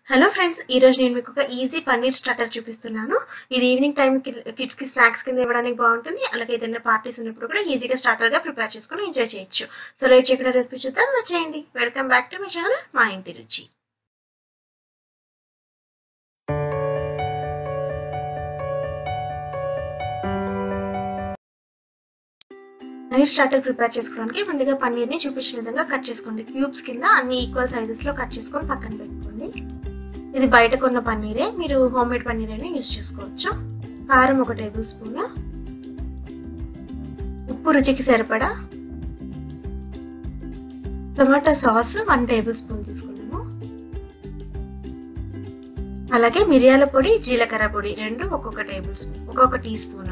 hello friends ఈ రోజు నేను మీకు ఒక ఈజీ పన్నీర్ స్టార్టర్ చూపిస్తున్నాను ఇది ఈవినింగ్ టైం కిడ్స్ కి స్నాక్స్ కింద ఇవ్వడానికి బాగుంటుంది అలాగే ఏదైనా పార్టీస్ ఉన్నప్పుడు కూడా ఈజీగా స్టార్టర్ గా ప్రిపేర్ చేసుకొని ఎంజాయ్ చేయొచ్చు సో లేట్ చేయకుండా రెసిపీ చూద్దాం వచ్చేయండి welcome back to my channel మా ఇంటి రుచి పన్నీర్ స్టార్టర్ ప్రిపేర్ చేసుకోవడానికి ముందుగా పన్నీర్ని చూపించిన విధంగా కట్ చేసుకోండి క్యూబ్స్ కింద అన్ని ఈక్వల్ సైజెస్ లో కట్ చేసుకొని పక్కన పెట్టుకోండి ఇది బయట కొన్న పన్నీరే మీరు హోమ్ మేడ్ పన్నీర్ అయినా యూస్ చేసుకోవచ్చు కారం ఒక టేబుల్ స్పూన్ ఉప్పు రుచికి సరిపడా tomato sauce one tablespoon తీసుకున్నాము అలాగే మిరియాల పొడి జీలకర్ర పొడి రెండు ఒక్కొక్క టేబుల్ స్పూన్ ఒక్కొక్క టీ స్పూన్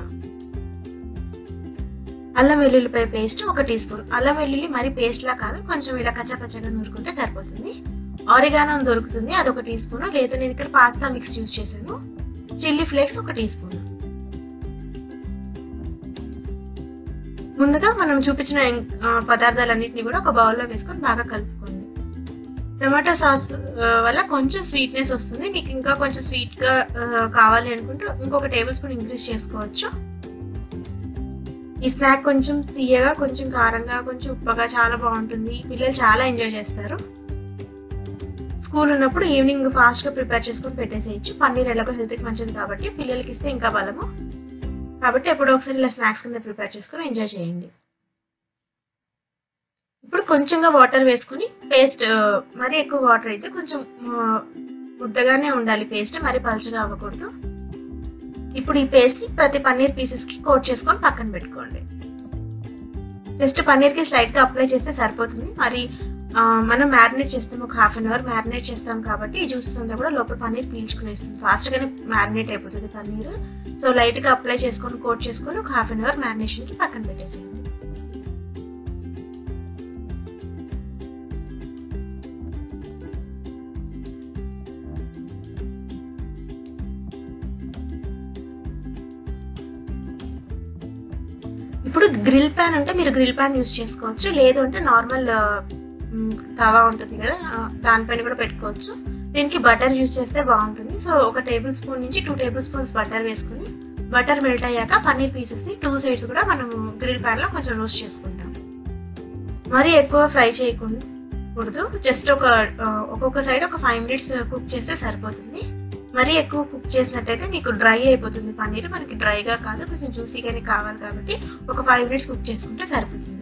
అల్లం వెల్లుల్లిపాయ పేస్ట్ ఒక టీ స్పూన్ అల్లం వెల్లుల్లి మరి పేస్ట్ లా కాదు కొంచెం ఇలా కచ్చపచ్చగా నూరుకుంటే సరిపోతుంది ఆరిగానం దొరుకుతుంది అదొక టీ స్పూన్ లేదు నేను ఇక్కడ పాస్తా మిక్స్ యూస్ చేశాను చిల్లీ ఫ్లేక్స్ ఒక టీ స్పూన్ ముందుగా మనం చూపించిన పదార్థాలన్నింటినీ కూడా ఒక బౌల్లో వేసుకొని బాగా కలుపుకోండి టమాటో సాస్ వల్ల కొంచెం స్వీట్నెస్ వస్తుంది మీకు ఇంకా కొంచెం స్వీట్గా కావాలి అనుకుంటే ఇంకొక టేబుల్ స్పూన్ ఇంక్రీజ్ చేసుకోవచ్చు ఈ స్నాక్ కొంచెం తీయగా కొంచెం కారంగా కొంచెం ఉప్పగా చాలా బాగుంటుంది పిల్లలు చాలా ఎంజాయ్ చేస్తారు స్కూల్ ఉన్నప్పుడు ఈవినింగ్ ఫాస్ట్గా ప్రిపేర్ చేసుకొని పెట్టేసేయచ్చు పన్నీర్ ఎలాగో హెల్త్కి మంచిది కాబట్టి పిల్లలకి ఇస్తే ఇంకా బలము కాబట్టి ఎప్పుడో ఒకసారి ఇలా స్నాక్స్ కింద ప్రిపేర్ చేసుకొని ఎంజాయ్ చేయండి ఇప్పుడు కొంచెంగా వాటర్ వేసుకుని పేస్ట్ మరీ ఎక్కువ వాటర్ అయితే కొంచెం ముద్దగానే ఉండాలి పేస్ట్ మరీ పలుచగా అవ్వకూడదు ఇప్పుడు ఈ పేస్ట్ని ప్రతి పన్నీర్ పీసెస్కి కోట్ చేసుకొని పక్కన పెట్టుకోండి జస్ట్ పన్నీర్కి స్లైట్గా అప్లై చేస్తే సరిపోతుంది మరి మనం మ్యారినేట్ చేస్తాం ఒక హాఫ్ అన్ అవర్ మ్యారినేట్ చేస్తాం కాబట్టి ఈ జ్యూసెస్ అంతా కూడా లోపల పన్నీర్ పీల్చుకునేస్తుంది ఫాస్ట్గానే మ్యారినేట్ అయిపోతుంది పన్నీర్ సో లైట్గా అప్లై చేసుకొని కోట్ చేసుకొని ఒక హాఫ్ అన్ అవర్ మ్యారినేషన్కి పక్కన పెట్టేసేయండి ఇప్పుడు గ్రిల్ ప్యాన్ ఉంటే మీరు గ్రిల్ ప్యాన్ యూస్ చేసుకోవచ్చు లేదు అంటే నార్మల్ తవా ఉంటుంది కదా దానిపైన కూడా పెట్టుకోవచ్చు దీనికి బటర్ యూస్ చేస్తే బాగుంటుంది సో ఒక టేబుల్ స్పూన్ నుంచి టూ టేబుల్ స్పూన్స్ బటర్ వేసుకుని బటర్ మెల్ట్ అయ్యాక పన్నీర్ పీసెస్ని టూ సైడ్స్ కూడా మనం గ్రిల్ ప్యాన్లో కొంచెం రోస్ట్ చేసుకుంటాం మరీ ఎక్కువ ఫ్రై చేయకూడదు జస్ట్ ఒక ఒక్కొక్క సైడ్ ఒక ఫైవ్ మినిట్స్ కుక్ చేస్తే సరిపోతుంది మరీ ఎక్కువ కుక్ చేసినట్టయితే మీకు డ్రై అయిపోతుంది పన్నీర్ మనకి డ్రైగా కాదు కొంచెం జ్యూసీగానే కావాలి కాబట్టి ఒక ఫైవ్ మినిట్స్ కుక్ చేసుకుంటే సరిపోతుంది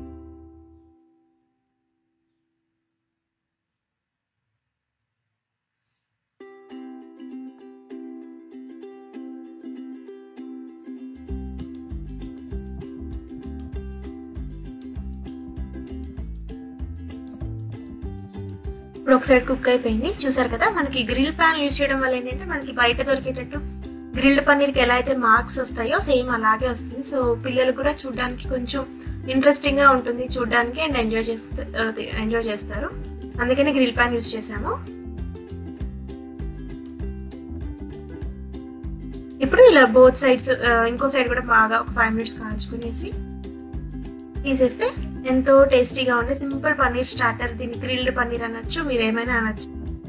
ఇప్పుడు ఒక సైడ్ కుక్ అయిపోయింది చూసారు కదా మనకి గ్రిల్ ప్యాన్ యూజ్ చేయడం వల్ల ఏంటంటే మనకి బయట దొరికేటట్టు గ్రిల్డ్ పన్నీర్కి ఎలా అయితే మార్క్స్ వస్తాయో సేమ్ అలాగే వస్తుంది సో పిల్లలు కూడా చూడడానికి కొంచెం ఇంట్రెస్టింగ్గా ఉంటుంది చూడడానికి అండ్ ఎంజాయ్ చేస్తే ఎంజాయ్ చేస్తారు అందుకని గ్రిల్ ప్యాన్ యూజ్ చేసాము ఇప్పుడు ఇలా బోత్ సైడ్స్ ఇంకో సైడ్ కూడా బాగా ఒక ఫైవ్ మినిట్స్ కాల్చుకునేసి తీసేస్తే ఎంతో టేస్టీగా ఉండే సింపుల్ పన్నీర్ స్టార్టర్ దీన్ని గ్రిల్డ్ పన్నీర్ అనొచ్చు మీరు ఏమైనా అనొచ్చు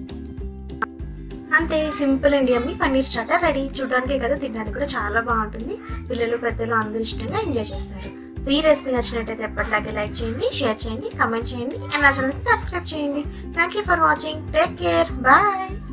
అంతే సింపుల్ అండి అమ్మి పన్నీర్ స్టార్టర్ రెడీ చూడడానికే కదా తినడానికి కూడా చాలా బాగుంటుంది పిల్లలు పెద్దలు అందరూ ఇష్టంగా ఎంజాయ్ చేస్తారు సో ఈ రెసిపీ నచ్చినట్టయితే ఎప్పటిలాగే లైక్ చేయండి షేర్ చేయండి కమెంట్ చేయండి అండ్ నా ఛానల్కి సబ్స్క్రైబ్ చేయండి thank you for watching take care bye